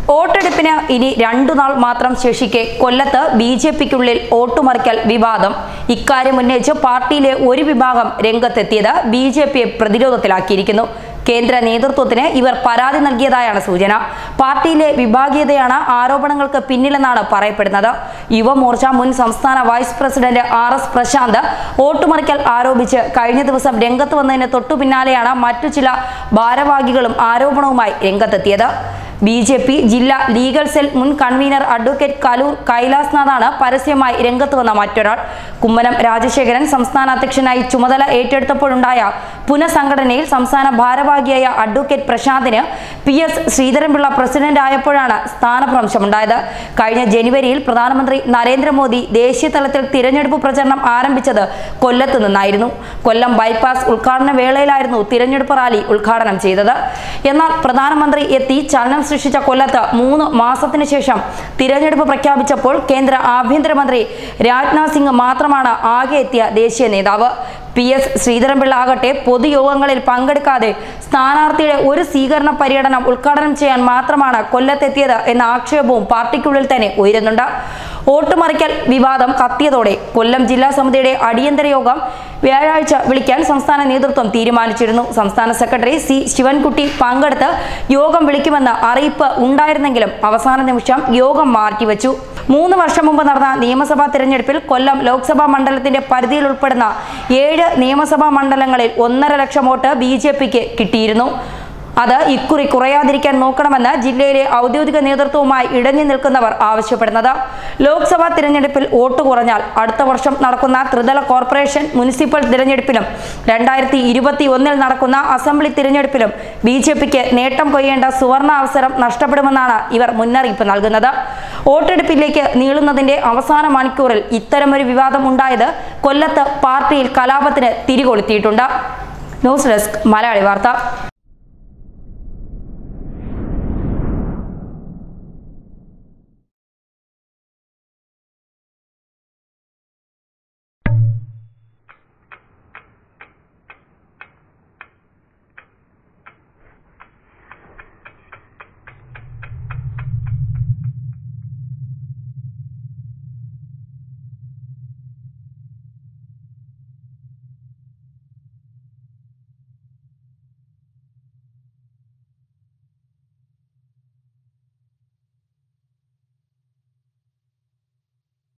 വോട്ടെടുപ്പിന് ഇനി രണ്ടു നാൾ മാത്രം ശേഷിക്കെ കൊല്ലത്ത് ബി ജെ പിക്കുള്ളിൽ വോട്ടുമറിക്കൽ വിവാദം ഇക്കാര്യം ഉന്നയിച്ച് പാർട്ടിയിലെ ഒരു വിഭാഗം രംഗത്തെത്തിയത് ബി ജെ പിയെ പ്രതിരോധത്തിലാക്കിയിരിക്കുന്നു കേന്ദ്ര നേതൃത്വത്തിന് ഇവർ പരാതി നൽകിയതായാണ് സൂചന പാർട്ടിയിലെ വിഭാഗീയതയാണ് ആരോപണങ്ങൾക്ക് പിന്നിലെന്നാണ് പറയപ്പെടുന്നത് യുവമോർച്ച മുൻ സംസ്ഥാന vice president R S Prashanth വോട്ടുമറിക്കൽ ആരോപിച്ച് കഴിഞ്ഞ ദിവസം രംഗത്ത് വന്നതിന് തൊട്ടു പിന്നാലെയാണ് മറ്റു ചില ഭാരവാഹികളും ആരോപണവുമായി രംഗത്തെത്തിയത് ബി ജെ പി ജില്ലാ ലീഗൽ സെൽ മുൻ കൺവീനർ അഡ്വക്കേറ്റ് കലൂർ കൈലാസ് നാഥാണ് പരസ്യമായി രംഗത്ത് വന്ന മറ്റൊരാൾ കുമ്മനം രാജശേഖരൻ സംസ്ഥാന അധ്യക്ഷനായി ചുമതല ഏറ്റെടുത്തപ്പോഴുണ്ടായ പുനഃസംഘടനയിൽ സംസ്ഥാന ഭാരവാഹിയായ അഡ്വക്കേറ്റ് പ്രശാന്തിന് പി എസ് ശ്രീധരൻപിള്ള പ്രസിഡന്റ് ആയപ്പോഴാണ് സ്ഥാനഭ്രംശമുണ്ടായത് കഴിഞ്ഞ ജനുവരിയിൽ പ്രധാനമന്ത്രി നരേന്ദ്രമോദി ദേശീയ തലത്തിൽ തിരഞ്ഞെടുപ്പ് പ്രചരണം ആരംഭിച്ചത് കൊല്ലത്ത് നിന്നായിരുന്നു കൊല്ലം ബൈപ്പാസ് ഉദ്ഘാടന വേളയിലായിരുന്നു തിരഞ്ഞെടുപ്പ് റാലി ഉദ്ഘാടനം ചെയ്തത് എന്നാൽ പ്രധാനമന്ത്രി എത്തി ചലനം സൃഷ്ടിച്ച കൊല്ലത്ത് മൂന്ന് മാസത്തിന് ശേഷം തിരഞ്ഞെടുപ്പ് പ്രഖ്യാപിച്ചപ്പോൾ കേന്ദ്ര ആഭ്യന്തരമന്ത്രി രാജ്നാഥ് സിംഗ് മാത്രമാണ് ആകെ എത്തിയ ദേശീയ നേതാവ് പി എസ് ശ്രീധരൻപിള്ള ആകട്ടെ പൊതുയോഗങ്ങളിൽ പങ്കെടുക്കാതെ സ്ഥാനാർത്ഥിയുടെ ഒരു സ്വീകരണ പര്യടനം ഉദ്ഘാടനം ചെയ്യാൻ മാത്രമാണ് കൊല്ലത്തെത്തിയത് എന്ന ആക്ഷേപവും പാർട്ടിക്കുള്ളിൽ തന്നെ ഉയരുന്നുണ്ട് വോട്ടുമറിക്കൽ വിവാദം കത്തിയതോടെ കൊല്ലം ജില്ലാ സമിതിയുടെ അടിയന്തര യോഗം വ്യാഴാഴ്ച വിളിക്കാൻ സംസ്ഥാന നേതൃത്വം തീരുമാനിച്ചിരുന്നു സംസ്ഥാന സെക്രട്ടറി സി ശിവൻകുട്ടി പങ്കെടുത്ത് യോഗം വിളിക്കുമെന്ന് അറിയിപ്പ് ഉണ്ടായിരുന്നെങ്കിലും അവസാന നിമിഷം യോഗം മാറ്റിവെച്ചു മൂന്ന് വർഷം മുമ്പ് നടന്ന നിയമസഭാ തിരഞ്ഞെടുപ്പിൽ കൊല്ലം ലോക്സഭാ മണ്ഡലത്തിന്റെ പരിധിയിൽ ഉൾപ്പെടുന്ന ഏഴ് നിയമസഭാ മണ്ഡലങ്ങളിൽ ഒന്നര ലക്ഷം വോട്ട് ബി ജെ പിക്ക് കിട്ടിയിരുന്നു അത് ഇക്കുറി കുറയാതിരിക്കാൻ നോക്കണമെന്ന് ജില്ലയിലെ ഔദ്യോഗിക നേതൃത്വവുമായി ഇടഞ്ഞു നിൽക്കുന്നവർ ആവശ്യപ്പെടുന്നത് ലോക്സഭാ തിരഞ്ഞെടുപ്പിൽ വോട്ട് കുറഞ്ഞാൽ അടുത്ത വർഷം നടക്കുന്ന ത്രിതല കോർപ്പറേഷൻ മുനിസിപ്പൽ തിരഞ്ഞെടുപ്പിലും രണ്ടായിരത്തി ഇരുപത്തി ഒന്നിൽ നടക്കുന്ന അസംബ്ലി തിരഞ്ഞെടുപ്പിലും ബി ജെ പിക്ക് നേട്ടം കൊയ്യേണ്ട സുവർണ അവസരം നഷ്ടപ്പെടുമെന്നാണ് ഇവർ മുന്നറിയിപ്പ് നൽകുന്നത് വോട്ടെടുപ്പിലേക്ക് നീളുന്നതിന്റെ അവസാന മണിക്കൂറിൽ ഇത്തരമൊരു വിവാദം ഉണ്ടായത് കൊല്ലത്ത് പാർട്ടിയിൽ കലാപത്തിന് തിരികൊളുത്തിയിട്ടുണ്ട് ന്യൂസ് ഡെസ്ക് മലയാളി വാർത്ത